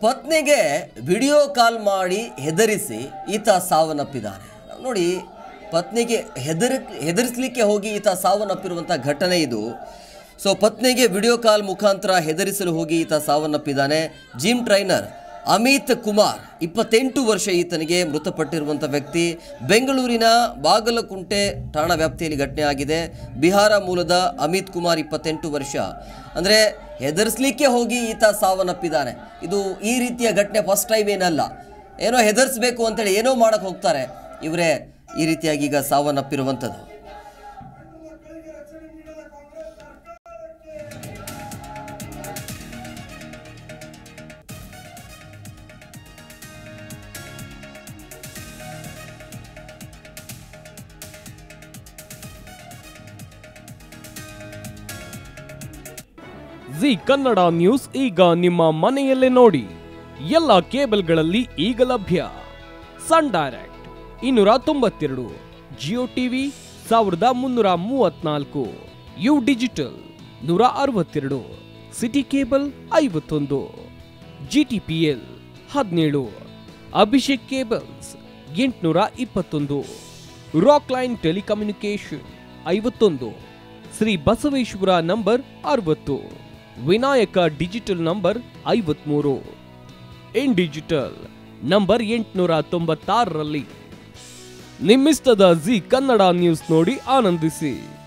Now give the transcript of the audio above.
ಪತ್ನಿಗೆ video call ಮಾಡಿ ಹೆದರಿಸಿ ಈತ ಸಾವನ್ನಪ್ಪಿದ್ದಾನೆ ನೋಡಿ ಪತ್ನಿಗೆ ಹೆದರ್ ಹೆದರಿಸಲಿಕ್ಕೆ ಹೋಗಿ ಈತ ಸಾವನ್ನಪ್ಪಿರುವಂಥ ಘಟನೆ ಇದು ಸೊ ಪತ್ನಿಗೆ ವಿಡಿಯೋ ಕಾಲ್ ಮುಖಾಂತರ ಹೆದರಿಸಲು ಹೋಗಿ ಈತ ಸಾವನ್ನಪ್ಪಿದ್ದಾನೆ ಜಿಮ್ ಟ್ರೈನರ್ ಅಮಿತ್ ಕುಮಾರ್ ಇಪ್ಪತ್ತೆಂಟು ವರ್ಷ ಈತನಿಗೆ ಮೃತಪಟ್ಟಿರುವಂಥ ವ್ಯಕ್ತಿ ಬೆಂಗಳೂರಿನ ಬಾಗಲಕುಂಟೆ ಠಾಣಾ ವ್ಯಾಪ್ತಿಯಲ್ಲಿ ಘಟನೆ ಆಗಿದೆ ಬಿಹಾರ ಮೂಲದ ಅಮಿತ್ ಕುಮಾರ್ ಇಪ್ಪತ್ತೆಂಟು ವರ್ಷ ಅಂದರೆ ಹೆದರಿಸಲಿಕ್ಕೆ ಹೋಗಿ ಈತ ಸಾವನ್ನಪ್ಪಿದ್ದಾನೆ ಇದು ಈ ರೀತಿಯ ಘಟನೆ ಫಸ್ಟ್ ಟೈಮ್ ಏನಲ್ಲ ಏನೋ ಹೆದರಿಸ್ಬೇಕು ಅಂತೇಳಿ ಏನೋ ಮಾಡಕ್ಕೆ ಹೋಗ್ತಾರೆ ಇವರೇ ಈ ರೀತಿಯಾಗಿ ಈಗ ಸಾವನ್ನಪ್ಪಿರುವಂಥದ್ದು ಜಿ ಕನ್ನಡ ನ್ಯೂಸ್ ಈಗ ನಿಮ್ಮ ಮನೆಯಲ್ಲೇ ನೋಡಿ ಎಲ್ಲ ಕೇಬಲ್ಗಳಲ್ಲಿ ಈಗ ಲಭ್ಯ ಸನ್ ಡೈರೆಕ್ಟ್ ಇನ್ನೂರ ತೊಂಬತ್ತೆರಡು ಜಿಯೋ ಟಿವಿ ಸಾವಿರದ ಮುನ್ನೂರ ಮೂವತ್ನಾಲ್ಕು ಯು ಡಿಜಿಟಲ್ ನೂರ ಅರವತ್ತೆರಡು ಸಿಟಿ ಕೇಬಲ್ ಐವತ್ತೊಂದು ಜಿ ಟಿ ಪಿ ಎಲ್ ಹದಿನೇಳು ಅಭಿಷೇಕ್ ಕೇಬಲ್ಸ್ ಎಂಟುನೂರ ಇಪ್ಪತ್ತೊಂದು ರಾಕ್ ಲೈನ್ ಟೆಲಿಕಮ್ಯುನಿಕೇಶನ್ ಐವತ್ತೊಂದು ಶ್ರೀ ಬಸವೇಶ್ವರ ನಂಬರ್ ಅರವತ್ತು ವಿನಾಯಕ ಡಿಜಿಟಲ್ ನಂಬರ್ ಐವತ್ಮೂರು ಇನ್ ಡಿಜಿಟಲ್ ನಂಬರ್ ಎಂಟುನೂರ ತೊಂಬತ್ತಾರರಲ್ಲಿ ನಿಮ್ಮಿಸ್ತದ ಜಿ ಕನ್ನಡ ನ್ಯೂಸ್ ನೋಡಿ ಆನಂದಿಸಿ